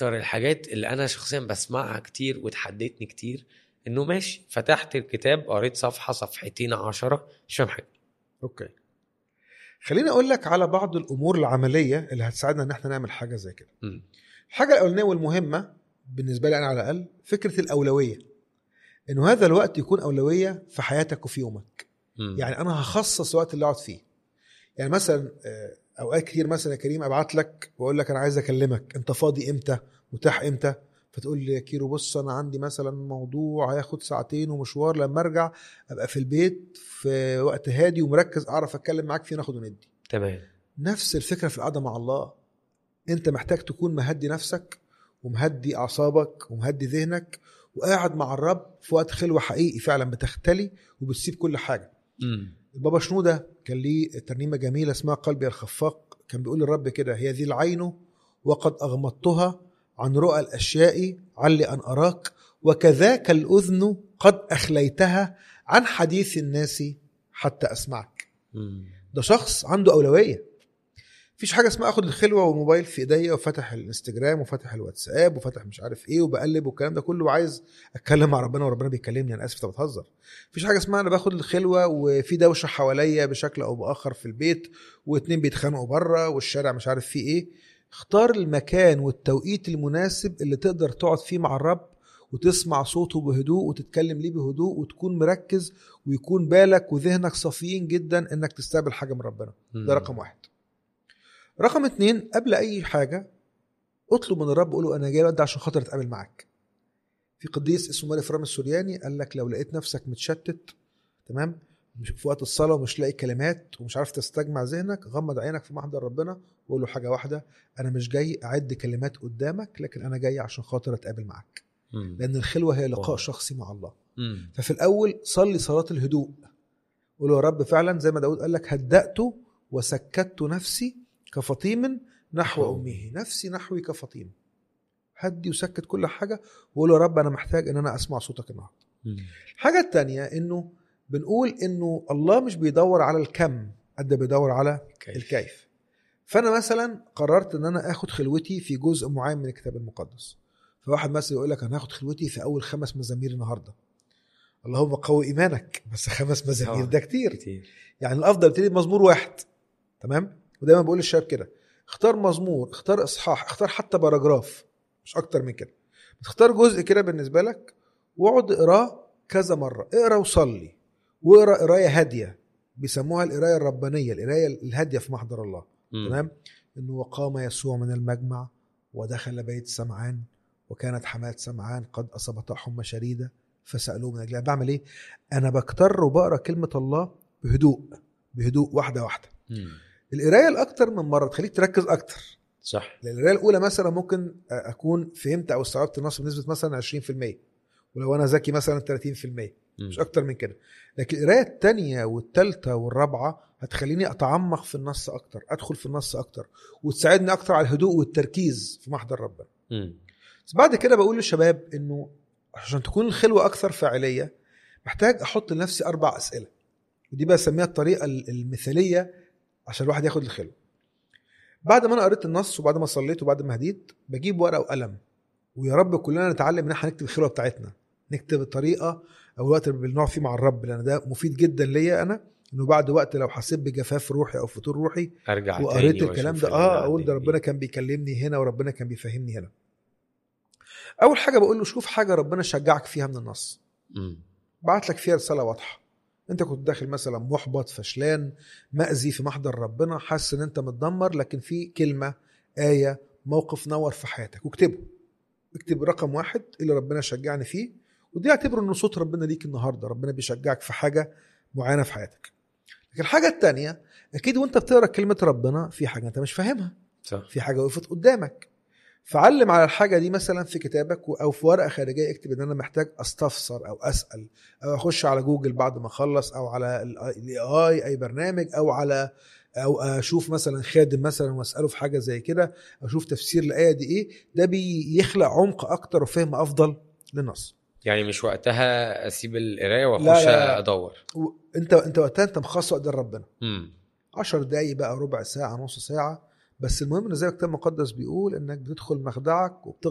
اكتر الحاجات اللي انا شخصيا بسمعها كتير وتحدتني كتير انه ماشي فتحت الكتاب قريت صفحه صفحتين عشرة مش فاهم حاجه اوكي خليني اقول لك على بعض الامور العمليه اللي هتساعدنا ان احنا نعمل حاجه زي كده مم. الحاجه الاولانيه والمهمه بالنسبه لي انا على الاقل فكره الاولويه انه هذا الوقت يكون اولويه في حياتك وفي يومك مم. يعني انا هخصص الوقت اللي اقعد فيه يعني مثلا آه، اوقات كتير مثلا يا كريم ابعت لك واقول لك انا عايز اكلمك انت فاضي امتى متاح امتى فتقول لي يا كيرو بص انا عندي مثلا موضوع هياخد ساعتين ومشوار لما ارجع ابقى في البيت في وقت هادي ومركز اعرف اتكلم معاك فيه ناخد وندي تمام نفس الفكره في القعده مع الله انت محتاج تكون مهدي نفسك ومهدي اعصابك ومهدي ذهنك وقاعد مع الرب في وقت خلوه حقيقي فعلا بتختلي وبتسيب كل حاجه مم. البابا شنودة كان ليه ترنيمة جميلة اسمها قلبي الخفاق كان بيقول للرب كده هي ذي العين وقد أغمضتها عن رؤى الأشياء علي أن أراك وكذاك الأذن قد أخليتها عن حديث الناس حتى أسمعك مم. ده شخص عنده أولوية مفيش حاجة اسمها اخد الخلوة والموبايل في ايديا وفتح الانستجرام وفتح الواتساب وفتح مش عارف ايه وبقلب والكلام ده كله وعايز اتكلم مع ربنا وربنا بيكلمني انا اسف انت بتهزر مفيش حاجة اسمها انا باخد الخلوة وفي دوشة حواليا بشكل او باخر في البيت واتنين بيتخانقوا بره والشارع مش عارف فيه ايه اختار المكان والتوقيت المناسب اللي تقدر تقعد فيه مع الرب وتسمع صوته بهدوء وتتكلم ليه بهدوء وتكون مركز ويكون بالك وذهنك صافيين جدا انك تستقبل حاجه من ربنا ده رقم واحد رقم اتنين قبل اي حاجه اطلب من الرب قول له انا جاي الوقت ده عشان خاطر اتقابل معاك في قديس اسمه مالك فرام السورياني قال لك لو لقيت نفسك متشتت تمام مش في وقت الصلاه ومش لاقي كلمات ومش عارف تستجمع ذهنك غمض عينك في محضر ربنا وقول له حاجه واحده انا مش جاي اعد كلمات قدامك لكن انا جاي عشان خاطر اتقابل معاك مم. لان الخلوه هي لقاء واو. شخصي مع الله مم. ففي الاول صلي صلاه الهدوء قول له يا رب فعلا زي ما داود قال لك هدأت وسكت نفسي كفطيم نحو نحو امه نفسي نحوي كفطيم هدي وسكت كل حاجه وقول له يا رب انا محتاج ان انا اسمع صوتك النهارده مم. الحاجه الثانيه انه بنقول انه الله مش بيدور على الكم قد بيدور على كيف. الكيف فانا مثلا قررت ان انا اخد خلوتي في جزء معين من الكتاب المقدس فواحد مثلا يقول لك انا هاخد خلوتي في اول خمس مزامير النهارده اللهم قوي ايمانك بس خمس مزامير آه. ده كتير كتير يعني الافضل ابتدي بمزمور واحد تمام ودايما بقول للشباب كده اختار مزمور اختار اصحاح اختار حتى باراجراف مش اكتر من كده تختار جزء كده بالنسبه لك واقعد اقراه كذا مره اقرا وصلي واقرا قرايه هاديه بيسموها القرايه الربانيه القرايه الهاديه في محضر الله مم. تمام انه وقام يسوع من المجمع ودخل بيت سمعان وكانت حماة سمعان قد اصابتها حمى شديده فسالوه من اجلها بعمل ايه؟ انا بكتر وبقرا كلمه الله بهدوء بهدوء واحده واحده مم. القرايه الاكتر من مره تخليك تركز اكتر صح لان القرايه الاولى مثلا ممكن اكون فهمت او استوعبت النص بنسبه مثلا 20% ولو انا ذكي مثلا 30% مم. مش اكتر من كده لكن القرايه الثانيه والثالثه والرابعه هتخليني اتعمق في النص اكتر ادخل في النص اكتر وتساعدني اكتر على الهدوء والتركيز في محضر ربنا مم. بس بعد كده بقول للشباب انه عشان تكون الخلوه اكثر فاعليه محتاج احط لنفسي اربع اسئله ودي بسميها الطريقه المثاليه عشان الواحد ياخد الخلوه بعد ما انا قريت النص وبعد ما صليت وبعد ما هديت بجيب ورقه وقلم ويا رب كلنا نتعلم ان احنا نكتب الخلوه بتاعتنا نكتب الطريقه او الوقت اللي بنقعد فيه مع الرب لان ده مفيد جدا ليا انا انه بعد وقت لو حسيت بجفاف روحي او فتور روحي ارجع تاني وقريت الكلام وأشوف ده اللي اه اقول ده عندي. ربنا كان بيكلمني هنا وربنا كان بيفهمني هنا اول حاجه بقول له شوف حاجه ربنا شجعك فيها من النص مم. بعت لك فيها رساله واضحه انت كنت داخل مثلا محبط فشلان مأذي في محضر ربنا حاسس ان انت متدمر لكن في كلمه ايه موقف نور في حياتك واكتبه اكتب رقم واحد اللي ربنا شجعني فيه ودي اعتبره انه صوت ربنا ليك النهارده ربنا بيشجعك في حاجه معينه في حياتك لكن الحاجه الثانيه اكيد وانت بتقرا كلمه ربنا في حاجه انت مش فاهمها صح في حاجه وقفت قدامك فعلم على الحاجه دي مثلا في كتابك او في ورقه خارجيه اكتب ان انا محتاج استفسر او اسال او اخش على جوجل بعد ما اخلص او على الاي اي اي برنامج او على او اشوف مثلا خادم مثلا واساله في حاجه زي كده اشوف تفسير الايه دي ايه ده بيخلق عمق اكتر وفهم افضل للنص يعني مش وقتها اسيب القرايه لا، واخش لا، لا. ادور انت انت وقتها انت مخصص وقت ربنا مم. 10 دقايق بقى ربع ساعه نص ساعه بس المهم ان زي ما الكتاب المقدس بيقول انك بتدخل مخدعك وبتغ